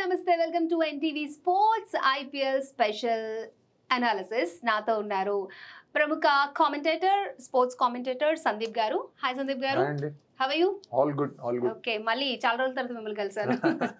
నమస్తే welcome to NTV sports IPL special analysis నాతో ఉన్నారు ప్రముఖ కామెంటేటర్ స్పోర్ట్స్ కామెంటేటర్ సందీప్ గారు హాయ్ సందీప్ గారు అండి how you all good all good okay మళ్ళీ చాలా రోజుల తర్వాత మిమ్మల్ని కలిసాను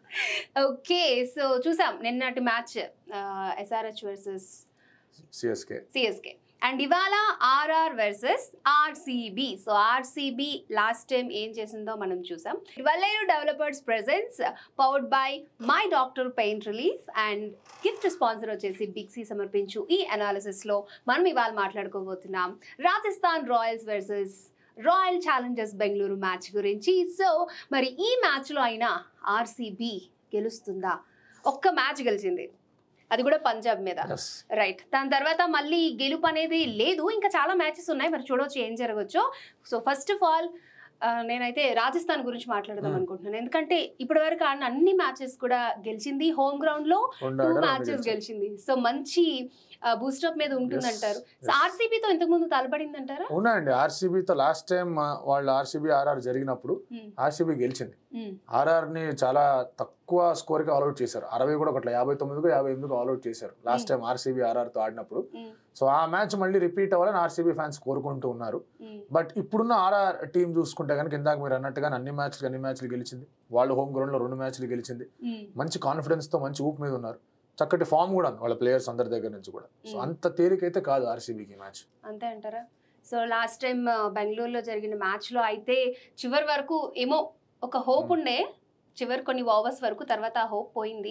ఓకే సో చూసాం నిన్నటి match SRH versus CSK CSK and ఇవాళ RR versus RCB so RCB last time ఏం చేసిందో మనం చూసాం Valleru developers presents powered by my doctor pain relief and gift sponsor వచ్చేసి బిగ్సీ సమర్పించు ఈ అనాలిసిస్ లో మనం ఇవాళ మాట్లాడుకోబోతున్నాం Rajasthan Royals versus Royal Challengers Bengaluru match గురించి సో మరి ఈ మ్యాచ్లో అయినా ఆర్సీబీ గెలుస్తుందా ఒక్క మ్యాచ్ గెలిచింది అది కూడా పంజాబ్ మీద ఎస్ రైట్ దాని తర్వాత మళ్ళీ గెలుపు అనేది లేదు ఇంకా చాలా మ్యాచెస్ ఉన్నాయి మరి చూడవచ్చు ఏం జరగచ్చో సో ఫస్ట్ ఆఫ్ ఆల్ నేనైతే రాజస్థాన్ గురించి మాట్లాడదాం Hmm. అనుకుంటున్నాను ఎందుకంటే ఇప్పటి వరకు ఆడిన అన్ని మ్యాచెస్ కూడా గెలిచింది హోమ్ గ్రౌండ్ లో రెండు టూ ఆడారు, రెండు మ్యాచెస్ గెలిచారు. గెలిచింది సో మంచి బూస్టప్ మీద ఉంటుందంటారు Yes, సో yes. ఆర్సీబీతో ఇంతకు ముందు తలపడిందంటారా ఉన్నాయండి ఆర్సీబీతో లాస్ట్ టైం వాళ్ళు ఆర్సీబీ ఆర్ఆర్ జరిగినప్పుడు Hmm. ఆర్సీబీ గెలిచింది Hmm. ఆర్ఆర్ ని చాలా తక్కువ స్కోర్ కి ఆల్అౌట్ చేశారు అరవై కూడా ఒకట్ల యాభై తొమ్మిదికి యాభై ఎనిమిదికి ఆల్అౌట్ చేశారు లాస్ట్ టైం ఆర్సీబీ ఆర్ఆర్ తో ఆడినప్పుడు Hmm. సో ఆ మ్యాచ్ మళ్ళీ రిపీట్ అవ్వాలని ఆర్సీబీ ఫ్యాన్స్ కోరుకుంటూ ఉన్నారు Hmm. బట్ ఇప్పుడున్న ఆర్ఆర్ టీం చూసుకుంటే కనుక ఇందాక మీరు అన్నట్టుగా అన్ని మ్యాచ్లు అన్ని మ్యాచ్లు గెలిచింది వాళ్ళు హోమ్ గ్రౌండ్ లో రెండు మ్యాచ్లు గెలిచింది Hmm. మంచి కాన్ఫిడెన్స్ తో మంచి ఊపు మీద ఉన్నారు చక్కటి ఫామ్ కూడా ఉంది వాళ్ళ ప్లేయర్స్ అందరి దగ్గర నుంచి కూడా సో Mm. అంత తేలికైతే కాదు ఆర్సీబీకి మ్యాచ్ అంతే అంటారా సో లాస్ట్ టైం బెంగళూరులో జరిగిన మ్యాచ్లో అయితే చివరి వరకు ఏమో ఒక హోప్ Hmm. ఉండే చివరి కొన్ని ఓవర్స్ వరకు తర్వాత ఆ హోప్ పోయింది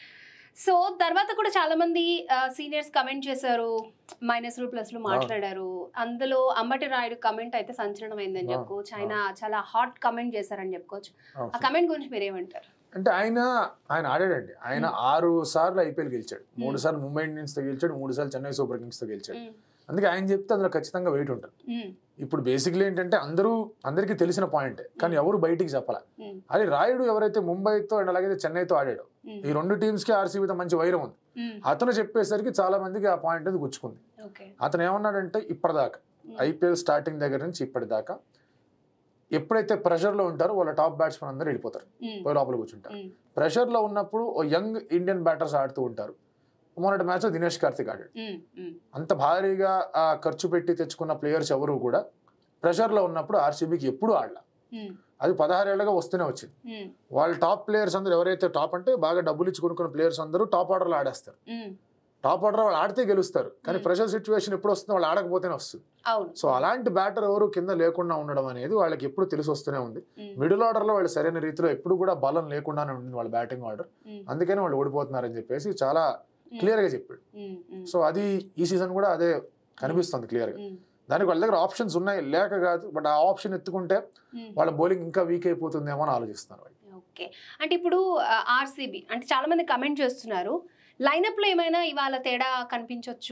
సో తర్వాత కూడా చాలా మంది సీనియర్స్ కమెంట్ చేశారు మైనస్లు ప్లస్లు మాట్లాడారు అందులో అంబటి రాయుడు కమెంట్ అయితే సంచలనం అయిందని Ah, చెప్పుకోవచ్చు ఆయన చాలా హాట్ కమెంట్ చేశారని చెప్పుకోవచ్చు ఆ కమెంట్ గురించి మీరు ఏమంటారు అంటే ఆయన ఆయన ఆడాడండి ఆయన ఆరు సార్లు ఐపీఎల్ గెలిచాడు మూడు సార్లు ముంబై ఇండియన్స్ తో గెలిచాడు మూడు సార్లు చెన్నై సూపర్ కింగ్స్ తో గెలిచాడు Mm. అందుకే ఆయన చెప్తే అందులో ఖచ్చితంగా వెయిట్ ఉంటుంది Mm. ఇప్పుడు బేసిక్లీ ఏంటంటే అందరూ అందరికీ తెలిసిన పాయింట్ కానీ ఎవరు బయటికి చెప్పాల Mm. అది రాయుడు ఎవరైతే ముంబైతో అండ్ అలాగే చెన్నైతో ఆడాడో Mm. ఈ రెండు టీమ్స్ కి ఆర్సీబీతో మంచి వైరం ఉంది Mm. అతను చెప్పేసరికి చాలా మందికి ఆ పాయింట్ అది గుచ్చుకుంది ఓకే అతను ఏమన్నాడంటే ఇప్పటిదాకా Mm. ఐపీఎల్ స్టార్టింగ్ దగ్గర నుంచి ఇప్పటిదాకా ఎప్పుడైతే ప్రెషర్ లో ఉంటారో వాళ్ళ టాప్ బ్యాట్స్మెన్ అందరూ వెళ్ళిపోతారు Mm. పోయి లోపల కూర్చుంటారు Mm. ప్రెషర్ లో ఉన్నప్పుడు ఓ యంగ్ ఇండియన్ బ్యాటర్స్ ఆడుతూ ఉంటారు మొన్నటి మ్యాచ్ దినేష్ కార్తిక్ ఆడాడు Mm. Mm. అంత భారీగా ఆ ఖర్చు పెట్టి తెచ్చుకున్న ప్లేయర్స్ ఎవరు కూడా ప్రెషర్ లో ఉన్నప్పుడు ఆర్సీబీకి ఎప్పుడు ఆడలా Mm. అది పదహారేళ్లుగా వస్తూనే వచ్చింది Mm. వాళ్ళ టాప్ ప్లేయర్స్ అందరూ ఎవరైతే టాప్ అంటే బాగా డబ్బులు ఇచ్చి కొనుక్కున్న ప్లేయర్స్ అందరూ టాప్ ఆర్డర్లో ఆడేస్తారు Mm. టాప్ ఆర్డర్ వాళ్ళు ఆడితే గెలుస్తారు కానీ Hmm. ప్రెషర్ సిచ్యువేషన్ ఎప్పుడు వస్తుందో వాళ్ళు ఆడకపోతేనే వస్తుంది అవును సో అలాంటి బ్యాటర్ ఎవరు కింద లేకుండా ఉండడం అనేది వాళ్ళకి ఎప్పుడు తెలిసి వస్తూనే ఉంది Mm. మిడిల్ ఆర్డర్ లో వాళ్ళు సరైన రీతిలో ఎప్పుడు కూడా బలం లేకుండానే ఉంది వాళ్ళ బ్యాటింగ్ ఆర్డర్ Mm. అందుకని వాళ్ళు ఓడిపోతున్నారని చెప్పేసి చాలా Mm. క్లియర్ గా చెప్పాడు Mm. Mm. సో అది ఈ సీజన్ కూడా అదే కనిపిస్తుంది క్లియర్ గా Mm. దానికి వాళ్ళ దగ్గర ఆప్షన్స్ ఉన్నాయి లేక కాదు బట్ ఆ ఆప్షన్ ఎత్తుకుంటే Mm. వాళ్ళ బౌలింగ్ ఇంకా వీక్ అయిపోతుందేమో అని ఆలోచిస్తున్నారు వాళ్ళు ఓకే అంటే ఇప్పుడు ఆర్సీబీ అంటే చాలా మంది కమెంట్ చేస్తున్నారు లైనప్ లో ఏమైనా ఇవాళ తేడా కనిపించవచ్చు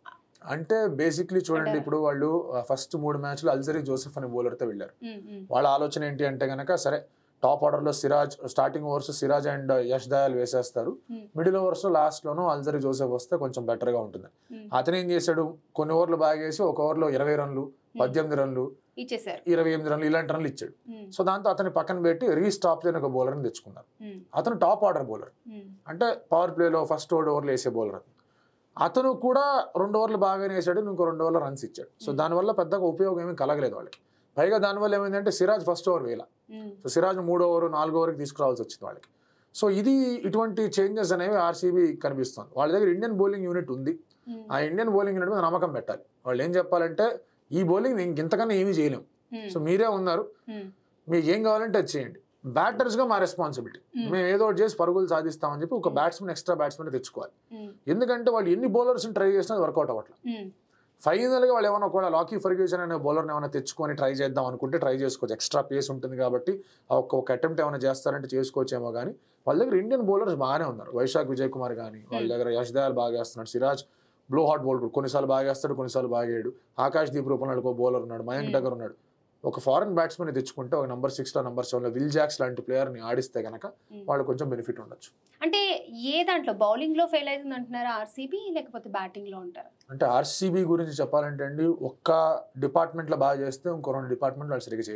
అంటే బేసిక్లీ చూడండి అంటే- ఇప్పుడు వాళ్ళు ఫస్ట్ మూడు మ్యాచ్లు అల్జరీ జోసెఫ్ అనే bowler తో వెళ్ళారు ఉమ్, ఉమ్, వాళ్ళ ఆలోచన ఏంటి అంటే కనుక సరే టాప్ ఆర్డర్ లో Siraj starting overs Siraj and Yash Dayal వేసేస్తారు Hmm. మిడిల్ ఓవర్స్ లాస్ట్ లోను అల్జరీ జోసెఫ్ వస్తే కొంచెం బెటర్ గా ఉంటుంది ఉమ్, అతను ఏం చేశాడు కొన్ని ఓవర్లు బాగా వేసి ఒక ఓవర్లో ఇరవై రన్లు పద్దెనిమిది రన్లు ఇచ్చేసారు ఇరవై ఎనిమిది రన్లు ఇలాంటి రన్లు ఇచ్చాడు ఉమ్, సో దాంతో అతని పక్కన పెట్టి రీస్టాప్ చేయని ఒక బౌలర్ని తెచ్చుకున్నారు ఉమ్, అతను టాప్ ఆర్డర్ బౌలర్ ఉమ్, అంటే పవర్ ప్లేలో ఫస్ట్ ఓవర్ ఓవర్లు వేసే బౌలర్ అతను అతను కూడా రెండు ఓవర్లు బాగానే వేసాడు ఇంకో రెండు ఓవర్లు రన్స్ ఇచ్చాడు సో Hmm. దానివల్ల పెద్దగా ఉపయోగం ఏమీ కలగలేదు వాళ్ళకి పైగా దానివల్ల ఏమైందంటే సిరాజ్ ఫస్ట్ ఓవర్ వేల ఉమ్, సో సిరాజ్ మూడో ఓవర్ నాలుగో ఓవర్కి తీసుకురావాల్సి వచ్చింది వాళ్ళకి సో ఇది ఇటువంటి చేంజెస్ అనేవి ఆర్సీబీ కనిపిస్తుంది వాళ్ళ దగ్గర ఇండియన్ బౌలింగ్ యూనిట్ ఉంది ఉమ్, ఆ ఇండియన్ బౌలింగ్ యూనిట్ మీద నమ్మకం పెట్టాలి వాళ్ళు ఏం చెప్పాలంటే ఈ బౌలింగ్ ఇంక ఇంతకన్నా ఏమీ చేయలేం ఉమ్, సో మీరే ఉన్నారు ఉమ్, మీకు ఏం కావాలంటే అది చేయండి బ్యాటర్స్ గా మా రెస్పాన్సిబిలిటీ Hmm. మేము ఏదో ఒకటి చేసి పరుగులు సాధిస్తామని చెప్పి ఒక బ్యాట్స్మెన్ ఎక్స్ట్రా బ్యాట్స్మెన్ తెచ్చుకోవాలి ఉమ్, ఎందుకంటే వాళ్ళు ఎన్ని బౌలర్స్ ట్రై చేసినా వర్కౌట్ అవ్వట్లేదు ఉమ్, ఫైనల్ గా వాళ్ళు ఏమైనా ఒకవేళ లాకీ ఫర్గ్యూసన్ అనే బౌలర్ ఏమైనా తెచ్చుకొని ట్రై చేద్దాం అనుకుంటే ట్రై చేసుకోవచ్చు ఎక్స్ట్రా పేస్ ఉంటుంది కాబట్టి ఆ ఒక్క ఒక అటెంప్ట్ ఏమైనా చేస్తారంటే చేసుకోవచ్చేమో కానీ వాళ్ళ దగ్గర ఇండియన్ బౌలర్స్ బాగానే ఉన్నారు వైశాఖ్ విజయ్ కుమార్ కానీ వాళ్ళ Hmm. దగ్గర యష్ దయాల్ బాగా వేస్తున్నాడు సిరాజ్ బ్లో హాట్ బౌలర్ కొన్నిసార్లు బాగా వేస్తాడు కొన్నిసార్లు బాగా వేయడు ఆకాష్ దీప్ రూపంలో ఒక బౌలర్ ఉన్నాడు మయాంక్ Hmm. డగర్ ఉన్నాడు ఒక ఫారెన్ బ్యాట్స్మెన్ తెచ్చుకుంటే ఒక నంబర్ సిక్స్ లో నంబర్ సెవెన్ లో విల్ జాక్స్ లాంటి ప్లేయర్ ని ఆడిస్తే గనక ఉమ్. వాళ్ళు కొంచెం బెనిఫిట్ ఉండొచ్చు అంటే ఏ దాంట్లో బౌలింగ్ లో ఫెయిల్ అవుతుంది అంటున్నారా ఆర్సీబీ లేకపోతే బ్యాటింగ్ లో ఉంటారా అంటే ఆర్సీబీ గురించి చెప్పాలంటే అండి ఒక్క డిపార్ట్మెంట్ లో బాగా చేస్తే ఇంకో రెండు డిపార్ట్మెంట్ వాళ్ళు సరిగ్గా చేయట్లా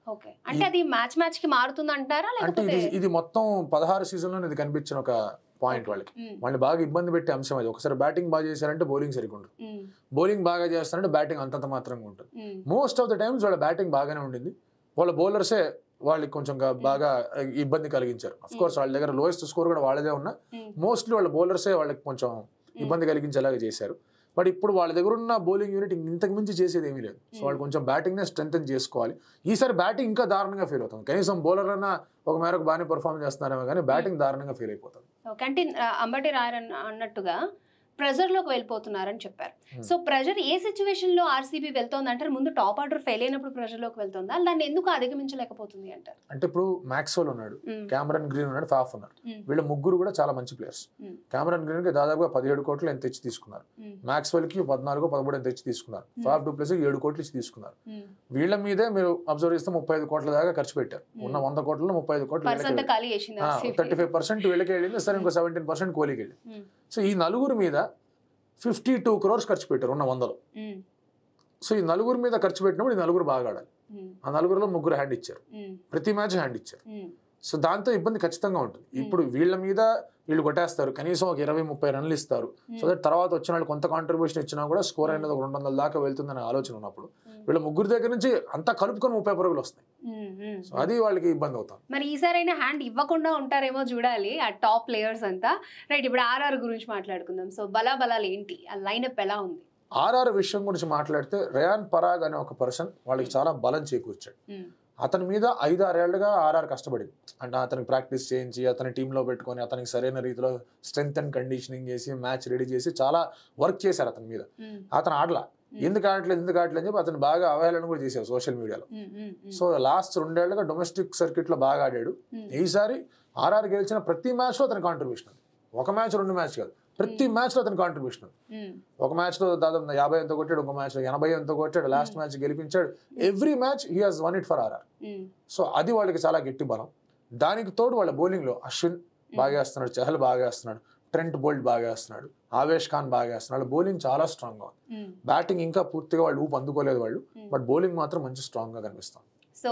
ఓకే అంటే అది మ్యాచ్ మ్యాచ్ కి మారుతుంది అంటారా అంటే లేకపోతే ఇది ఇది మొత్తం పదహారు సీజన్ లో ఇది కనిపించిన ఒక పాయింట్ వాళ్ళకి ఉమ్, వాళ్ళని బాగా ఇబ్బంది పెట్టే అంశం అది ఒకసారి బ్యాటింగ్ బాగా చేశారంటే బౌలింగ్ సరిగ్గా ఉండదు ఉమ్, బౌలింగ్ బాగా చేస్తారంటే బ్యాటింగ్ అంతంత మాత్రంగా ఉంటుంది um, most of the times వాళ్ళ బ్యాటింగ్ బాగానే ఉండింది వాళ్ళ బౌలర్సే వాళ్ళకి కొంచెం గా- బాగా ఇబ్బంది కలిగించారు అఫ్ కోర్స్ వాళ్ళ దగ్గర లోయెస్ట్ స్కోర్ కూడా వాళ్ళదే ఉన్నా ఉమ్, మోస్ట్లీ వాళ్ళ బౌలర్సే వాళ్ళకి కొంచెం ఇబ్బంది కలిగించేలాగా చేశారు బట్ ఇప్పుడు వాళ్ళ దగ్గర ఉన్న బౌలింగ్ యూనిట్ ఇంతకు మించి చేసేది ఏమీ లేదు సో వాళ్ళు కొంచెం బ్యాటింగ్ నే స్ట్రెంగ్ చేసుకోవాలి ఈసారి బ్యాటింగ్ ఇంకా దారుణంగా ఫీల్ అవుతుంది కనీసం బౌలర్ అన్న ఒక మేరకు బాగానే పర్ఫామ్ చేస్తున్నారేమో కానీ బ్యాటింగ్ దారుణంగా ఫీల్ అయిపోతుంది ఓకే అంటే ఆ, అంబటి రాయర్ అన్న- అన్నట్టుగా ప్రెజర్ లోకి వెళ్ళిపోతున్నారని చెప్పారు Hmm. సో ప్రెజర్ ఏ సిచ్యువేషన్ లో ఆర్సీబీ వెళ్తోంది అంటారు ముందు టాప్ ఆర్డర్ ఫెయిల్ అయినప్పుడు ప్రెజర్ లోకి వెళ్తుందా దాన్ని ఎందుకు అధిగమించలేకపోతుంది అంటారు అంటే ఇప్పుడు మ్యాక్స్వెల్ ఉన్నాడు ఉమ్, కెమెరన్ గ్రీన్ ఉన్నాడు ఫాఫ్ ఉన్నారు ఉమ్, వీళ్ళ ముగ్గురు కూడా చాలా మంచి ప్లేయర్స్ Hmm. కెమెరన్ గ్రీన్ కి దాదాపుగా పదిహేడు కోట్లు ఎంత తెచ్చి తీసుకున్నారు ఉమ్, మ్యాక్స్వెల్ కి పద్నాలుగు పదమూడు ఎంత తెచ్చి తీసుకున్నారు Hmm. ఫాఫ్ డూప్లెస్ ఏడు కోట్లు ఇచ్చి తీసుకున్నారు ఉమ్. వీళ్ళ మీదే మీరు అబ్జర్వ్ చేస్తే ముప్పై ఐదు కోట్ల దాకా ఖర్చు పెట్టారు Hmm. ఉన్న వంద కోట్లలో ముప్పై ఐదు కోట్లు పర్స్ అంతా ఖాళీ చేసింది థర్టీ ఫైవ్ పర్సెంట్ వీళ్ళకి వెళ్ళింది సరే ఇంకో సెవెంటీన్ పర్సెంట్ కోహ్లీకి వెళ్ళింది Hmm. సో ఈ నలుగురు మీద ఫిఫ్టీ టూ క్రోర్స్ ఖర్చు పెట్టారు ఉన్న వందలో ఉమ్, సో ఈ నలుగురు మీద ఖర్చు పెట్టినప్పుడు ఈ నలుగురు బాగా ఆడాలి ఉమ్, ఆ నలుగురులో ముగ్గురు హ్యాండ్ ఇచ్చారు ఉమ్, ప్రతి మ్యాచ్ హ్యాండ్ ఇచ్చారు ఉమ్, సో దాంతో ఇబ్బంది ఖచ్చితంగా ఉంటుంది ఇప్పుడు వీళ్ళ మీద వీళ్ళు కొట్టేస్తారు కనీసం ఒక ఇరవై ముప్పై రన్లు ఇస్తారు సో దట్ తర్వాత వచ్చిన వాళ్ళు కొంత కాంట్రిబ్యూషన్ ఇచ్చినా కూడా స్కోర్ అనేది ఒక రెండు వందల దాకా వెళ్తుందనే ఆలోచన ఉన్నప్పుడు ఉమ్, వీళ్ళ ముగ్గురు దగ్గర నుంచి అంతా కలుపుకొని ముప్పై పరుగులు వస్తాయి ఉమ్, ఉమ్. సో అది వాళ్ళకి ఇబ్బంది అవుతుంది మరి ఈసారైనా హ్యాండ్ ఇవ్వకుండా ఉంటారేమో చూడాలి ఆ టాప్ ప్లేయర్స్ అంతా రైట్ ఇప్పుడు ఆర్ఆర్ గురించి మాట్లాడుకుందాం సో బలా బలాలు ఏంటి ఆ లైనప్ ఎలా ఉంది ఆర్ఆర్ విషయం గురించి మాట్లాడితే రేయాన్ పరాగ్ అనే ఒక పర్సన్ వాళ్ళకి చాలా బలం చేకూర్చాడు ఉమ్, అతని మీద ఐదు ఆరేళ్లుగా ఆర్ఆర్ కష్టపడింది అంటే అతనికి ప్రాక్టీస్ చేయించి అతని టీంలో పెట్టుకొని అతనికి సరైన రీతిలో స్ట్రెంగ్త్ అండ్ కండిషనింగ్ చేసి మ్యాచ్ రెడీ చేసి చాలా వర్క్ చేశారు అతని మీద ఉమ్, అతను ఆడలా ఎందుకు ఆడట్లేదు ఎందుకు ఆడట్లేదు అని చెప్పి అతను బాగా అవహేళన కూడా చేశారు సోషల్ మీడియాలో um, um, um, so last రెండేళ్లుగా డొమెస్టిక్ సర్క్యూట్ లో బాగా ఆడాడు ఉమ్, ఈసారి ఆర్ఆర్ గెలిచిన ప్రతి మ్యాచ్ లో అతని కాంట్రిబ్యూషన్ ఉంది ఒక మ్యాచ్ రెండు మ్యాచ్ కాదు ప్రతి మ్యాచ్ లో అతని కాంట్రిబ్యూషన్ ఉంది ఉమ్, ఒక మ్యాచ్ లో దాదాపు యాభై ఎంతో కొట్టాడు ఒక మ్యాచ్ లో ఎనభై ఎంతో కొట్టాడు లాస్ట్ మ్యాచ్ గెలిపించాడు every match he has won it for RR um, so అది వాళ్ళకి చాలా గట్టి బలం దానికి తోడు వాళ్ళ బౌలింగ్ లో అశ్విన్ బాగా వేస్తున్నాడు చహల్ బాగా వేస్తున్నాడు ట్రెంట్ బోల్ట్ బాగా వేస్తున్నాడు ఆవేష్ ఖాన్ బాగా వేస్తున్నాడు బౌలింగ్ చాలా స్ట్రాంగ్ గా ఉంది ఉమ్. బ్యాటింగ్ ఇంకా పూర్తిగా వాళ్ళు ఊపు అందుకోలేదు వాళ్ళు Hmm. బట్ బౌలింగ్ మాత్రం మంచి స్ట్రాంగ్ గా కనిపిస్తుంది సో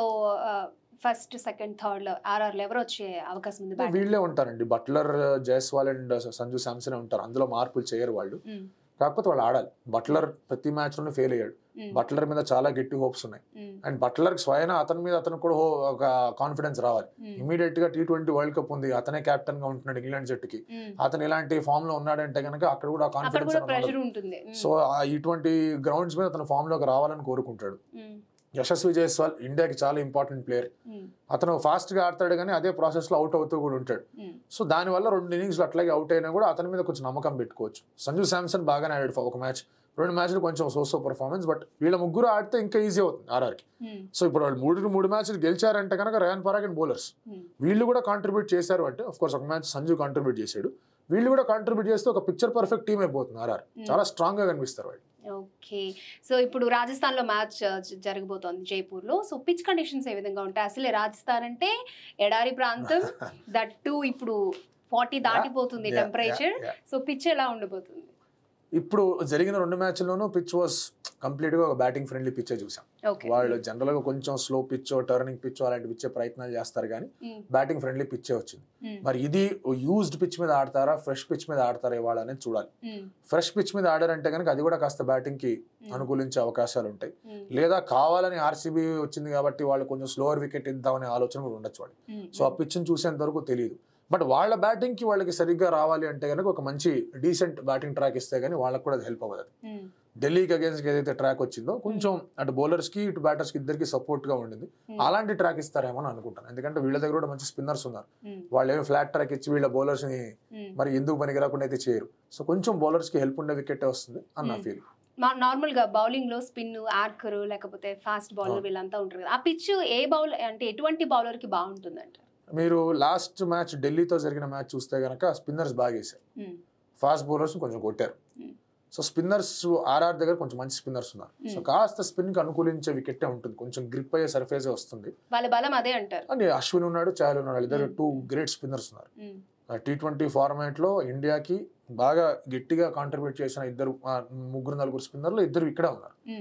ఫస్ట్ సెకండ్ థర్డ్ లో ఆర్ఆర్ లో ఎవరు వచ్చే అవకాశం ఉంది బ్యాటింగ్ వీళ్ళే ఉంటారండి బట్లర్ జైస్వాల్ అండ్ సంజు శాంసన్ ఉంటారు అందులో మార్పులు చేయరు వాళ్ళు ఉమ్, కాకపోతే వాళ్ళు ఆడాలి బట్లర్ ప్రతి మ్యాచ్ లోనే ఫెయిల్ అయ్యాడు ఉమ్, బట్లర్ మీద చాలా గట్టి హోప్స్ ఉన్నాయి ఉమ్, అండ్ బట్లర్ స్వయం అతని మీద అతను కూడా హో- ఒక కాన్ఫిడెన్స్ రావాలి ఉమ్, ఇమీడియట్ గా టీ ట్వంటీ వరల్డ్ కప్ ఉంది అతనే కెప్టెన్ గా ఉంటున్నాడు ఇంగ్లాండ్ జట్టుకి ఉమ్. అతను ఇలాంటి ఫామ్ లో ఉన్నాడంటే కనుక అక్కడ కూడా అక్కడ కాన్ఫిడెన్స్ కూడా ప్రెషర్ ఉంటుంది ఉమ్, సో ఆ ఇటువంటి గ్రౌండ్స్ మీద అతను ఫామ్ లోకి రావాలని కోరుకుంటాడు ఉమ్, యశస్వి జైస్వాల్ ఇండియాకి చాలా ఇంపార్టెంట్ ప్లేయర్ ఉమ్, అతను ఫాస్ట్ గా ఆడతాడు కానీ అదే ప్రాసెస్ లో అవుట్ అవుతూ కూడా ఉంటాడు ఉమ్, సో దానివల్ల రెండు ఇన్నింగ్స్ అట్లాగే అవుట్ అయినా కూడా అతని మీద కొంచెం నమ్మకం పెట్టుకోవచ్చు సంజు శాంసన్ బాగానే ఆడాడు ఒక మ్యాచ్ రెండు మ్యాచ్లు కొంచెం సోసో పర్ఫార్మెన్స్ బట్ వీళ్ళ ముగ్గురు ఆడితే ఇంకా ఈజీ అవుతుంది ఆర్ఆర్కి ఉమ్, సో ఇప్పుడు వాళ్ళు మూడు మూడు మ్యాచ్లు గెలిచారంటే కనుక Riyan Parag and bowlers um. వీళ్ళు కూడా కాంట్రిబ్యూట్ చేశారు అంటే ఆఫ్ కోర్స్ ఒక మ్యాచ్ సంజు కాంట్రిబ్యూట్ చేశాడు వీళ్ళు కూడా కాంట్రిబ్యూట్ చేస్తే ఒక పిక్చర్ పర్ఫెక్ట్ టీమ్ అయిపోతుంది ఆర్ఆర్ Hmm. చాలా స్ట్రాంగ్ గా కనిపిస్తారు వాళ్ళు ఓకే సో ఇప్పుడు రాజస్థాన్ లో మ్యాచ్ జరగబోతోంది జైపూర్ లో సో పిచ్ కండిషన్స్ ఏ విధంగా ఉంటాయి అసలే రాజస్థాన్ అంటే ఎడారి ప్రాంతం దట్టు ఇప్పుడు ఫార్టీ దాటిపోతుంది Yeah, temperature yeah, yeah. So pitch ఎలా ఉండబోతుంది ఇప్పుడు జరిగిన రెండు మ్యాచ్ల్లోనూ పిచ్ వాస్ కంప్లీట్ గా ఒక బ్యాటింగ్ ఫ్రెండ్లీ పిచ్చే చూసాం ఓకే వాళ్ళు జనరల్ గా కొంచెం స్లో పిచ్ టర్నింగ్ పిచ్ అలాంటివి ఇచ్చే ప్రయత్నాలు చేస్తారు కానీ బ్యాటింగ్ ఫ్రెండ్లీ పిచ్చే వచ్చింది మరి ఇది యూజ్డ్ పిచ్ మీద ఆడతారా ఫ్రెష్ పిచ్ మీద ఆడతారా ఇవాళ అనేది చూడాలి ఫ్రెష్ పిచ్ మీద ఆడారంటే కనుక అది కూడా కాస్త బ్యాటింగ్ కి అనుకూలించే అవకాశాలు ఉంటాయి లేదా కావాలని ఆర్సీబీ వచ్చింది కాబట్టి వాళ్ళు కొంచెం స్లోవర్ వికెట్ ఇద్దామనే ఆలోచన కూడా ఉండొచ్చు వాళ్ళు సో ఆ పిచ్ని చూసేంత వరకు తెలియదు బట్ వాళ్ళ బ్యాటింగ్ కి వాళ్ళకి సరిగ్గా రావాలి అంటే కనుక ఒక మంచి డీసెంట్ బ్యాటింగ్ ట్రాక్ ఇస్తే కానీ వాళ్ళకి కూడా అది హెల్ప్ అవ్వదు ఢిల్లీకి అగేన్స్ట్ ఏదైతే ట్రాక్ వచ్చిందో కొంచెం అటు బౌలర్స్ కి ఇటు బ్యాటర్స్ కి ఇద్దరికి సపోర్ట్ గా ఉండింది అలాంటి ట్రాక్ ఇస్తారేమో అని అనుకుంటాను ఎందుకంటే వీళ్ళ దగ్గర కూడా మంచి స్పిన్నర్స్ ఉన్నారు వాళ్ళు ఏమి ఫ్లాట్ ట్రాక్ ఇచ్చి వీళ్ళ బౌలర్స్ ని మరి ఎందుకు పనికి రాకుండా అయితే చేయరు సో కొంచెం బౌలర్స్ కి హెల్ప్ ఉండే వికెట్ వస్తుంది అని నా Hmm. ఫీల్ నార్మల్ గా బౌలింగ్ లో స్పిన్ ఆర్కర్ లేకపోతే ఫాస్ట్ బౌలర్ అవును. వీళ్ళంతా ఉంటారు కదా ఆ పిచ్ ఏ బౌలర్ అంటే ఎటువంటి బౌలర్ కి బాగుంటుంది అంటారు మీరు లాస్ట్ మ్యాచ్ ఢిల్లీతో జరిగిన మ్యాచ్ చూస్తే కనుక స్పిన్నర్స్ బాగా వేశారు ఫాస్ట్ బౌలర్స్ కొంచెం కొట్టారు Hmm. సో స్పిన్నర్స్ ఆర్ఆర్ దగ్గర కొంచెం మంచి స్పిన్నర్స్ ఉన్నారు సో Hmm. కాస్త స్పిన్ కి అనుకూలించే వికెట్ ఉంటుంది కొంచెం గ్రిప్ అయ్యే సర్ఫేస్ వస్తుంది వాళ్ళ బలం అదే అంటారు అండ్ అశ్విన్ ఉన్నాడు చాయల్ ఉన్నాడు ఇద్దరు Hmm. టూ గ్రేట్ స్పిన్నర్స్ ఉన్నారు ఉమ్, టీ ట్వంటీ ఫార్మాట్ లో ఇండియాకి బాగా గట్టిగా కాంట్రిబ్యూట్ చేసిన ఇద్దరు ఆ, ముగ్గురు నలుగురు స్పిన్నర్లు ఇద్దరు ఇక్కడే ఉన్నారు ఉమ్,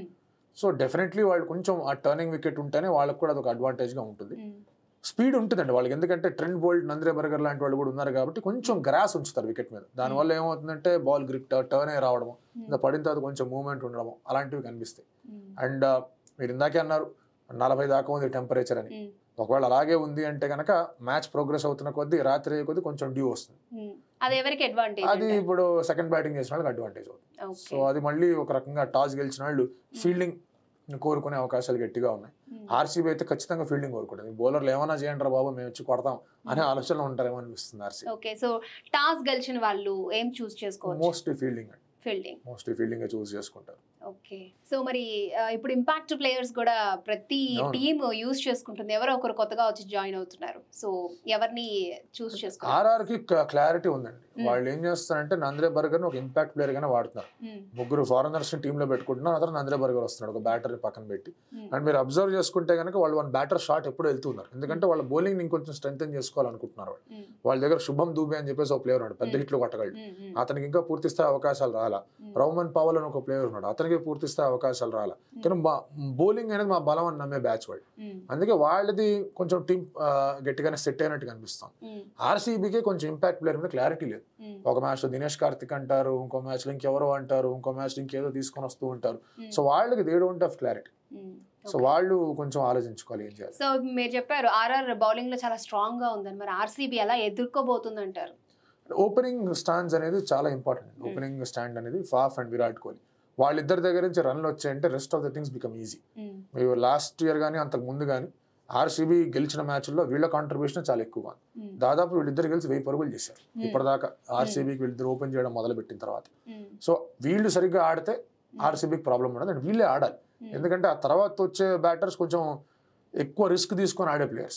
సో డెఫినెట్లీ వాళ్ళు కొంచెం ఆ టర్నింగ్ వికెట్ ఉంటేనే వాళ్ళకి కూడా అదొక అడ్వాంటేజ్గా ఉంటుంది స్పీడ్ ఉంటుందండి వాళ్ళకి ఎందుకంటే ట్రెండ్ బోల్ట్ నంద్రే బర్గర్ లాంటి వాళ్ళు కూడా ఉన్నారు కాబట్టి కొంచెం గ్రాస్ ఉంచుతారు వికెట్ మీద దానివల్ల ఏమవుతుందంటే బాల్ గ్రిప్ టర్న్ అయ్యి రావడము ఇంకా పడిన తర్వాత కొంచెం మూవ్మెంట్ ఉండడము అలాంటివి కనిపిస్తాయి అండ్ మీరు ఇందాకే అన్నారు నలభై దాకా ఉంది టెంపరేచర్ అని ఒకవేళ అలాగే ఉంది అంటే కనుక మ్యాచ్ ప్రోగ్రెస్ అవుతున్న కొద్దీ రాత్రి అయ్యే కొద్దీ కొంచెం డ్యూ వస్తుంది అది ఎవరికి అడ్వాంటేజ్ అది ఇప్పుడు సెకండ్ బ్యాటింగ్ చేసిన వాళ్ళకి అడ్వాంటేజ్ అవుతుంది సో అది మళ్ళీ ఒక రకంగా టాస్ గెలిచిన వాళ్ళు ఫీల్డింగ్ కోరుకునే అవకాశాలు గట్టిగా ఉన్నాయి ఆర్సీబీ అయితే ఖచ్చితంగా ఫీల్డింగ్ కోరుకుంటుంది బౌలర్లు ఏమైనా చేయండి రా బాబు మేము వచ్చి కొడతాం అనే ఆలోచనలో ఉంటారేమో అనిపిస్తుంది ఆర్సీబీ ఓకే సో టాస్ గెలిచిన వాళ్ళు ఏం చూస్ చేసుకోవచ్చు మోస్ట్లీ ఫీల్డింగ్ అండి ఫీల్డింగ్ మోస్ట్లీ ఫీల్డింగ్ చూస్ చేసుకుంటారు ఓకే సో మరి ఆ, ఇప్పుడు ఇంపాక్ట్ ప్లేయర్స్ కూడా ప్రతి అవును. టీమ్ యూస్ చేసుకుంటుంది ఎవరో ఒకరు కొత్తగా వచ్చి జాయిన్ అవుతున్నారు సో ఎవరిని చూస్ చేసుకుంటారు ఆర్ఆర్ కి క్లారిటీ ఉందండి Hmm. వాళ్ళు ఏం చేస్తారంటే నంద్రే బర్గర్ ఒక ఇంపాక్ట్ ప్లేయర్ గానే వాడుతున్నారు ముగ్గురు ఫారినర్స్ టీమ్ లో పెట్టుకుంటున్నారు అతను నంద్రే బర్గర్ వస్తున్నాడు ఒక బ్యాటర్ పక్కన పెట్టి అండ్ మీరు అబ్జర్వ్ చేసుకుంటే కనుక వాళ్ళు వన్ బ్యాటర్ షాట్ ఎప్పుడు వెళ్తున్నారు ఎందుకంటే వాళ్ళ బౌలింగ్ ఇంకొంచెం స్ట్రెంగ్ చేసుకోవాలనుకుంటున్నారు వాళ్ళు వాళ్ళ దగ్గర శుభం దూబే అని చెప్పేసి ఒక ప్లేయర్ ఉన్నాడు పెద్ద Hmm. హిట్లు కొట్టగలడు అతనికి ఇంకా పూర్తి స్థాయి అవకాశాలు రాలా రౌమన్ పవల్ అని ఒక ప్లేయర్ ఉన్నాడు అతనికి పూర్తి స్థాయి అవకాశాలు రాలా కానీ బౌలింగ్ అనేది మా బలం అని నమ్మే బ్యాచ్ వాళ్ళు అందుకే వాళ్ళది కొంచెం టీం గట్టిగానే సెట్ అయినట్టు కనిపిస్తాం ఆర్సీబీకి కొంచెం ఇంపాక్ట్ ప్లేయర్ మీద క్లారిటీ లేదు ఒక మ్యాచ్ లో దినేష్ కార్తిక్ అంటారు ఇంకో మ్యాచ్ లో ఇంకెవరో అంటారు ఇంకో మ్యాచ్ లో ఇంకేదో తీసుకొని వస్తూ ఉంటారు సో వాళ్ళకి they don't have clarity so వాళ్ళు కొంచెం ఆలోచించుకోవాలి ఏం చేయాలి సో మీరు చెప్పారు ఆర్ఆర్ బౌలింగ్ లో చాలా స్ట్రాంగ్ గా ఉందని మరి ఆర్సీబీ ఎలా ఎదుర్కోబోతుంది అంటారు ఓపెనింగ్ స్టాండ్స్ అనేది చాలా ఇంపార్టెంట్ ఓపెనింగ్ స్టాండ్ అనేది ఫాఫ్ అండ్ విరాట్ కోహ్లీ వాళ్ళిద్దరి దగ్గర నుంచి రన్లు వచ్చాయంటే rest of the things become easy మీరు లాస్ట్ ఇయర్ కానీ అంతకు ముందు కానీ ఆర్సీబీ గెలిచిన మ్యాచ్ల్లో వీళ్ళ కాంట్రిబ్యూషన్ చాలా ఎక్కువగా ఉంది దాదాపు వీళ్ళిద్దరు కలిసి వెయ్యి పరుగులు చేశారు ఇప్పటిదాకా ఆర్సీబీకి వీళ్ళిద్దరు ఓపెన్ చేయడం మొదలు పెట్టిన తర్వాత సో వీళ్ళు సరిగ్గా ఆడితే ఆర్సీబీకి ప్రాబ్లం ఉండదు అండ్ వీళ్ళే ఆడాలి ఎందుకంటే ఆ తర్వాత వచ్చే బ్యాటర్స్ కొంచెం ఎక్కువ రిస్క్ తీసుకొని ఆడే players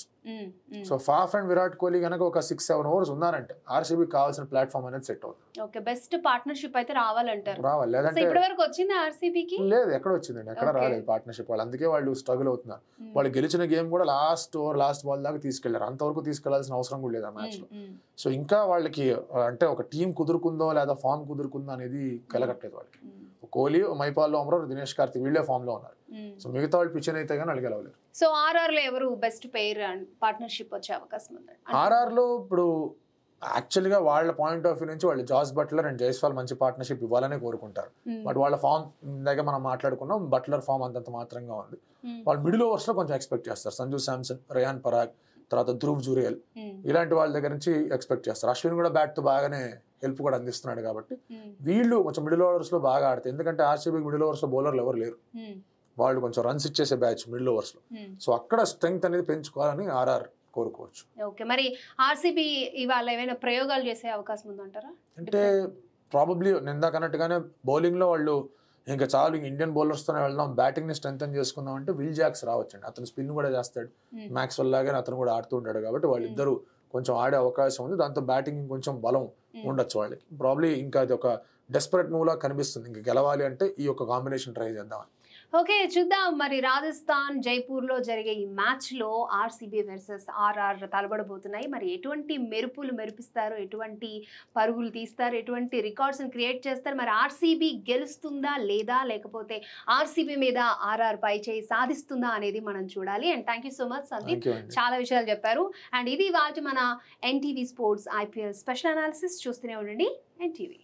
so Faf and Virat Kohli కనుక ఒక సిక్స్ సెవెన్ ఓవర్స్ ఉన్నారంటే ఆర్సీబీకి కావాల్సిన ప్లాట్ఫామ్ అనేది సెట్ అవుతుంది ఓకే బెస్ట్ పార్ట్నర్షిప్ అయితే రావాలంటారు రావాలి సో లేదంటే ఇప్పటి వరకు వచ్చింది ఆర్సీబీకి లేదు ఎక్కడ వచ్చిందండి ఎక్కడ Okay. రాలేదు పార్ట్నర్షిప్ వాళ్ళు అందుకే వాళ్ళు స్ట్రగుల్ అవుతున్నారు వాళ్ళు గెలిచిన గేమ్ కూడా లాస్ట్ ఓవర్ లాస్ట్ బాల్ దాకా తీసుకెళ్లారు అంతవరకు తీసుకెళ్లాల్సిన అవసరం కూడా లేదు ఆ మ్యాచ్ లో సో ఇంకా వాళ్ళకి ఆ, అంటే ఒక టీం కుదురుకుందో లేదా ఫామ్ కుదురుకుందో అనేది కలగట్లేదు వాళ్ళకి కోహ్లీ మైపాల్లో అమరావు దినేష్ కార్తిక్ వీళ్ళే ఫామ్ లో ఉన్నారు సో మిగతా వాళ్ళు పిచ్చిన అయితే కానీ వాళ్ళు గెలవలేరు సో ఆర్ఆర్ లో ఎవరు బెస్ట్ పేర్ అండ్ పార్ట్నర్షిప్ వచ్చే అవకాశం ఉందండి ఆర్ఆర్ లో ఇప్పుడు యాక్చువల్ గా వాళ్ళ పాయింట్ ఆఫ్ వ్యూ నుంచి వాళ్ళు జాస్ బట్లర్ అండ్ జైస్వాల్ మంచి పార్ట్నర్షిప్ ఇవ్వాలనే కోరుకుంటారు బట్ వాళ్ళ ఫామ్ ఇందాక మనం మాట్లాడుకున్నాం బట్లర్ ఫామ్ అంతంత మాత్రంగా ఉంది వాళ్ళు మిడిల్ ఓవర్స్ లో కొంచెం ఎక్స్పెక్ట్ చేస్తారు సంజు శాంసన్ రేయాన్ పరాగ్ తర్వాత ధ్రువ్ జురేల్ ఇలాంటి వాళ్ళ దగ్గర నుంచి ఎక్స్పెక్ట్ చేస్తారు అశ్విన్ కూడా బ్యాట్ తో బాగానే హెల్ప్ కూడా అందిస్తున్నాడు కాబట్టి వీళ్ళు కొంచెం మిడిల్ ఓవర్స్ లో బాగా ఆడతారు ఎందుకంటే ఆర్సీబీ మిడిల్ ఓవర్స్ లో బౌలర్లు ఎవరు లేరు వాళ్ళు కొంచెం రన్స్ ఇచ్చేసే బ్యాచ్ మిడిల్ ఓవర్స్ లో సో అక్కడ స్ట్రెంగ్త్ అనేది పెంచుకోవాలని ఆర్ఆర్ కోరుకోవచ్చు ఓకే మరి ఆర్సీబీ ఇవాళ ఏమైనా ప్రయోగాలు చేసే అవకాశం ఉందంటారా అంటే ప్రాబబ్లీ నిందాక అన్నట్టుగానే బౌలింగ్ లో వాళ్ళు ఇంకా చాలు ఇంక ఇండియన్ బౌలర్స్ తోనే వెళ్దాం బ్యాటింగ్ ని స్ట్రెంగ్ చేసుకుందాం అంటే విల్ జాక్స్ రావచ్చండి అతను స్పిన్ కూడా చేస్తాడు మ్యాక్స్ లాగానే అతను కూడా ఆడుతూ ఉంటాడు కాబట్టి వాళ్ళిద్దరూ కొంచెం ఆడే అవకాశం ఉంది దాంతో బ్యాటింగ్ కొంచెం బలం ఉండొచ్చు వాళ్ళకి ప్రాబ్లీ ఇంకా అది ఒక డెస్పరేట్ మూవ్ లా కనిపిస్తుంది ఇంకా గెలవాలి అంటే ఈ యొక్క కాంబినేషన్ ట్రై చేద్దాం ఓకే చూద్దాం మరి రాజస్థాన్ జైపూర్ లో జరిగే ఈ మ్యాచ్ లో ఆర్సీబీ వర్సెస్ ఆర్ఆర్ తలబడబోతున్నాయి మరి ఎటువంటి మెరుపులు మెరిపిస్తారు ఎటువంటి పరుగులు తీస్తారు ఎటువంటి రికార్డ్స్ క్రియేట్ చేస్తారు మరి ఆర్సీబీ గెలుస్తుందా లేదా లేకపోతే ఆర్సీబీ మీద ఆర్ఆర్ పై చేయి సాధిస్తుందా అనేది మనం చూడాలి and thank you so much Sandeep thank you అండి చాలా విషయాలు చెప్పారు అండ్ ఇది వాటి మన NTV sports IPL special analysis చూస్తూనే ఉండండి ఎన్టీవీ